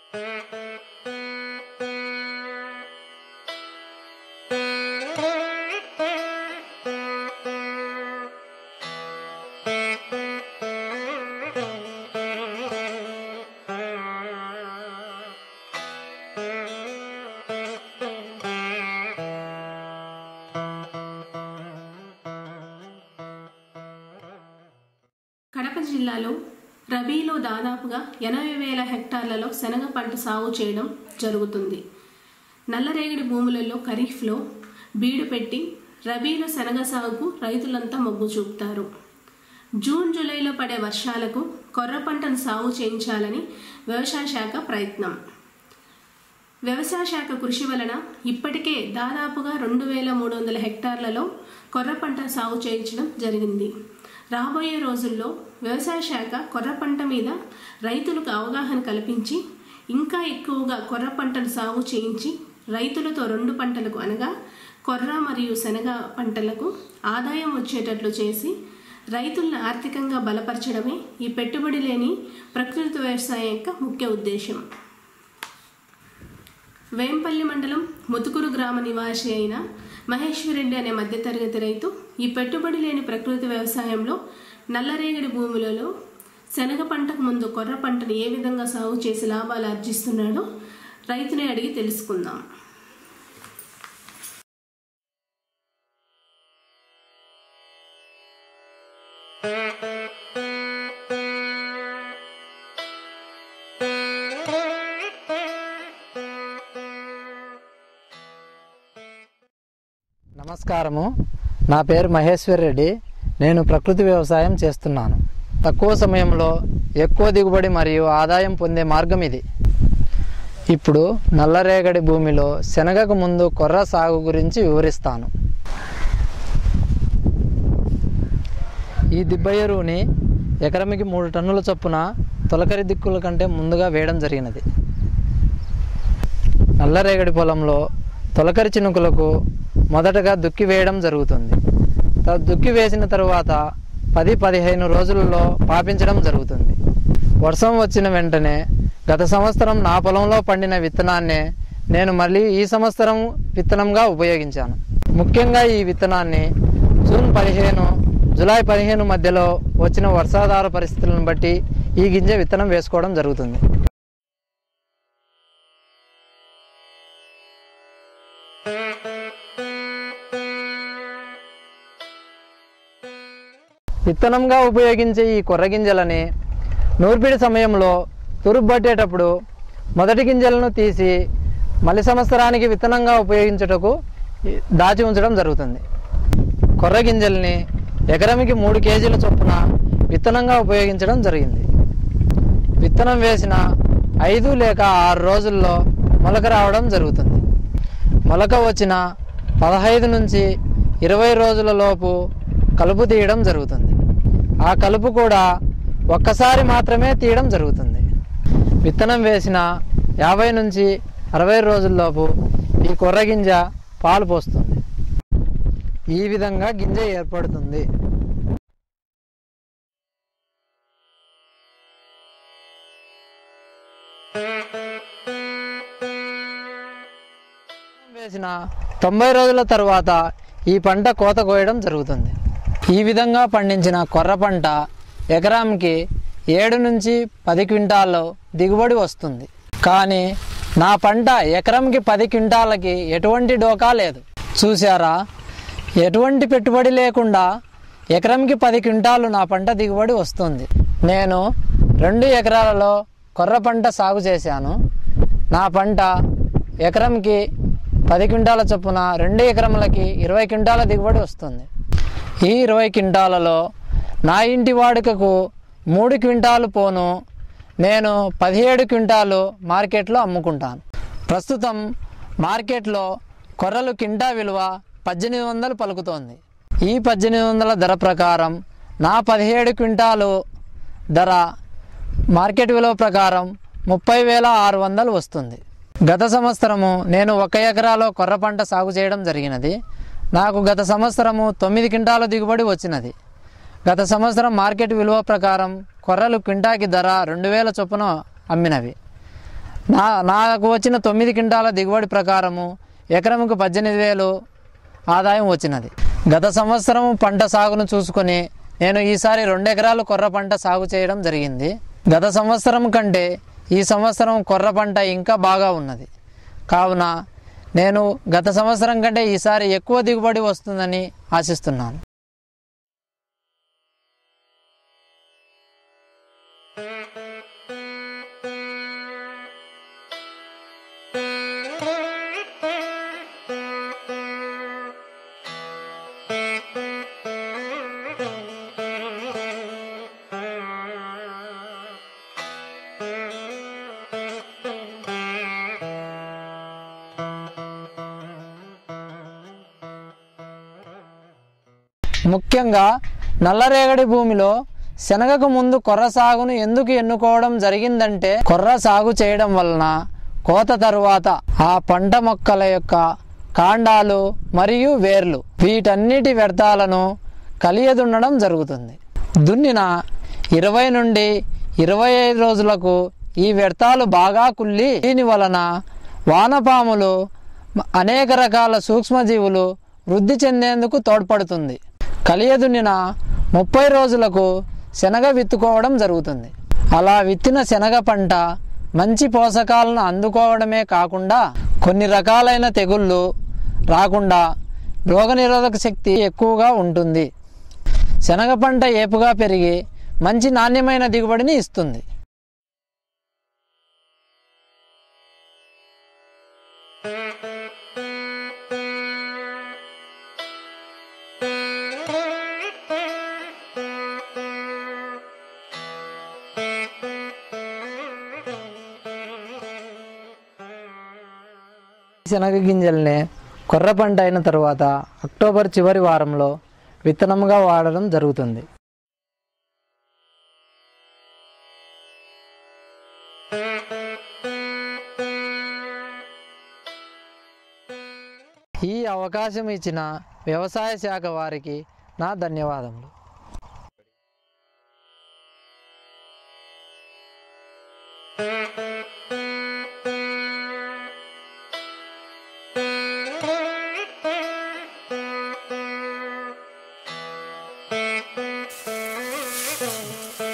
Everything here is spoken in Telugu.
కడప జిల్లాలో రబీలో దాదాపుగా ఎనభై వేల హెక్టార్లలో శనగ పంట సాగు చేయడం జరుగుతుంది నల్లరేగడి భూములలో ఖరీఫ్లో బీడు పెట్టి రబీలో శనగ సాగుకు రైతులంతా మొగ్గు చూపుతారు జూన్ జూలైలో పడే వర్షాలకు కొర్ర పంటను సాగు చేయించాలని వ్యవసాయ శాఖ ప్రయత్నం వ్యవసాయ శాఖ కృషి వలన ఇప్పటికే దాదాపుగా రెండు వేల మూడు వందల హెక్టార్లలో కొర్ర పంట సాగు చేయించడం జరిగింది రాబోయే రోజుల్లో వ్యవసాయ శాఖ కొర్ర పంట మీద రైతులకు అవగాహన కల్పించి ఇంకా ఎక్కువగా కొర్ర పంటను సాగు చేయించి రైతులతో రెండు పంటలకు అనగా కొర్ర మరియు శనగ పంటలకు ఆదాయం వచ్చేటట్లు చేసి రైతులను ఆర్థికంగా బలపరచడమే ఈ పెట్టుబడి లేని ప్రకృతి వ్యవసాయం యొక్క ముఖ్య ఉద్దేశం వేంపల్లి మండలం ముతుకురు గ్రామ నివాసి అయిన మహేశ్వరెడ్డి అనే మధ్యతరగతి రైతు ఈ పెట్టుబడి లేని ప్రకృతి వ్యవసాయంలో నల్లరేగడి భూములలో శనగ పంటకు ముందు కొర్ర పంటను ఏ విధంగా సాగు చేసి లాభాలు ఆర్జిస్తున్నాడో రైతుని అడిగి తెలుసుకుందాం నమస్కారము నా పేరు మహేశ్వర్ రెడ్డి నేను ప్రకృతి వ్యవసాయం చేస్తున్నాను తక్కువ సమయంలో ఎక్కువ దిగుబడి మరియు ఆదాయం పొందే మార్గం ఇది ఇప్పుడు నల్లరేగడి భూమిలో శనగకు ముందు కొర్ర సాగు గురించి వివరిస్తాను ఈ దిబ్బ ఎరువుని ఎకరమికి మూడు టన్నుల చొప్పున తొలకరి దిక్కుల కంటే ముందుగా వేయడం జరిగినది నల్లరేగడి పొలంలో తొలకరి చినుకులకు మొదటగా దుక్కి వేయడం జరుగుతుంది త- దుక్కి వేసిన తరువాత పది పదిహేను రోజులలో పాపించడం జరుగుతుంది వర్షం వచ్చిన వెంటనే గత సంవత్సరం నా పొలంలో పండిన విత్తనాన్నే నేను మళ్ళీ ఈ సంవత్సరం విత్తనంగా ఉపయోగించాను ముఖ్యంగా ఈ విత్తనాన్ని జూన్ పదిహేను జూలై పదిహేను మధ్యలో వచ్చిన వర్షాధార పరిస్థితులను బట్టి ఈ గింజ విత్తనం వేసుకోవడం జరుగుతుంది విత్తనంగా ఉపయోగించే ఈ కొర్ర గింజలని నూర్పిడి సమయంలో తురుబ్బట్టేటప్పుడు మొదటి గింజలను తీసి మళ్ళీ సంవత్సరానికి విత్తనంగా ఉపయోగించుటకు ఈ దాచి ఉంచడం జరుగుతుంది కొర్ర గింజల్ని ఎకరమికి మూడు కేజీల చొప్పున విత్తనంగా ఉపయోగించడం జరిగింది విత్తనం వేసిన ఐదు లేక ఆరు రోజుల్లో మొలక రావడం జరుగుతుంది మొలక వచ్చిన పదహైదు నుంచి ఇరవై రోజుల లోపు కలుపు తీయడం జరుగుతుంది ఆ కలుపు కూడా ఒక్కసారి మాత్రమే తీయడం జరుగుతుంది విత్తనం వేసిన యాభై నుంచి అరవై రోజుల్లోపు ఈ కొర్ర గింజ పాలు పోస్తుంది ఈ విధంగా గింజ ఏర్పడుతుంది వేసిన తొంభై రోజుల తరువాత ఈ పంట కోత కోయడం జరుగుతుంది ఈ విధంగా పండించిన కొర్ర పంట ఎకరానికి ఏడు నుంచి పది క్వింటాల్లో దిగుబడి వస్తుంది కానీ నా పంట ఎకరంకి పది క్వింటాలకి ఎటువంటి డోకా లేదు చూసారా ఎటువంటి పెట్టుబడి లేకుండా ఎకరంకి పది క్వింటాలు నా పంట దిగుబడి వస్తుంది నేను రెండు ఎకరాలలో కొర్ర పంట సాగు చేశాను నా పంట ఎకరంకి పది క్వింటాల చొప్పున రెండు ఎకరములకి ఇరవై క్వింటాల దిగుబడి వస్తుంది ఈ ఇరవై క్వింటాలలో నా ఇంటి వాడుకకు మూడు క్వింటాలు పోను నేను పదిహేడు క్వింటాలు మార్కెట్లో అమ్ముకుంటాను ప్రస్తుతం మార్కెట్లో కొర్రలు కింటా విలువ పద్దెనిమిది వందలు పలుకుతోంది ఈ పద్దెనిమిది వందల ధర ప్రకారం నా పదిహేడు క్వింటాలు ధర మార్కెట్ విలువ ప్రకారం ముప్పై వేల ఆరు వందలు వస్తుంది గత సంవత్సరము నేను ఒక ఎకరాలో కొర్ర పంట సాగు చేయడం జరిగినది నాకు గత సంవత్సరము తొమ్మిది క్వింటాల దిగుబడి వచ్చినది గత సంవత్సరం మార్కెట్ విలువ ప్రకారం కొర్రలు క్వింటాకి ధర రెండు వేల చొప్పున అమ్మినవి నా నాకు వచ్చిన తొమ్మిది క్వింటాల దిగుబడి ప్రకారము ఎకరంకు పద్దెనిమిది వేలు ఆదాయం వచ్చినది గత సంవత్సరం పంట సాగును చూసుకొని నేను ఈసారి రెండు ఎకరాలు కొర్ర పంట సాగు చేయడం జరిగింది గత సంవత్సరం కంటే ఈ సంవత్సరం కొర్ర పంట ఇంకా బాగా ఉన్నది కావున నేను గత సంవత్సరం కంటే ఈసారి ఎక్కువ దిగుబడి వస్తుందని ఆశిస్తున్నాను ముఖ్యంగా నల్లరేగడి భూమిలో శనగకు ముందు కొర్ర సాగును ఎందుకు ఎన్నుకోవడం జరిగిందంటే కొర్ర సాగు చేయడం వలన కోత తరువాత ఆ పంట మొక్కల యొక్క కాండాలు మరియు వేర్లు వీటన్నిటి వ్యర్థాలను కలియదుండడం జరుగుతుంది దున్నిన ఇరవై నుండి ఇరవై ఐదు రోజులకు ఈ వ్యర్థాలు బాగా కుళ్ళి దీని వలన వానపాములు మ- అనేక రకాల సూక్ష్మజీవులు వృద్ధి చెందేందుకు తోడ్పడుతుంది కలియదున్నిన ముప్పై రోజులకు శనగ విత్తుకోవడం జరుగుతుంది అలా విత్తిన శనగ పంట మంచి పోషకాలను అందుకోవడమే కాకుండా కొన్ని రకాలైన తెగుళ్ళు రాకుండా రోగనిరోధక శక్తి ఎక్కువగా ఉంటుంది శనగ పంట ఏపుగా పెరిగి మంచి నాణ్యమైన దిగుబడిని ఇస్తుంది శనగ గింజల్ని కొర్ర పంట అయిన తర్వాత అక్టోబర్ చివరి వారంలో విత్తనంగా వాడడం జరుగుతుంది ఈ అవకాశం ఇచ్చిన వ్యవసాయ శాఖ వారికి నా ధన్యవాదములు Thank you.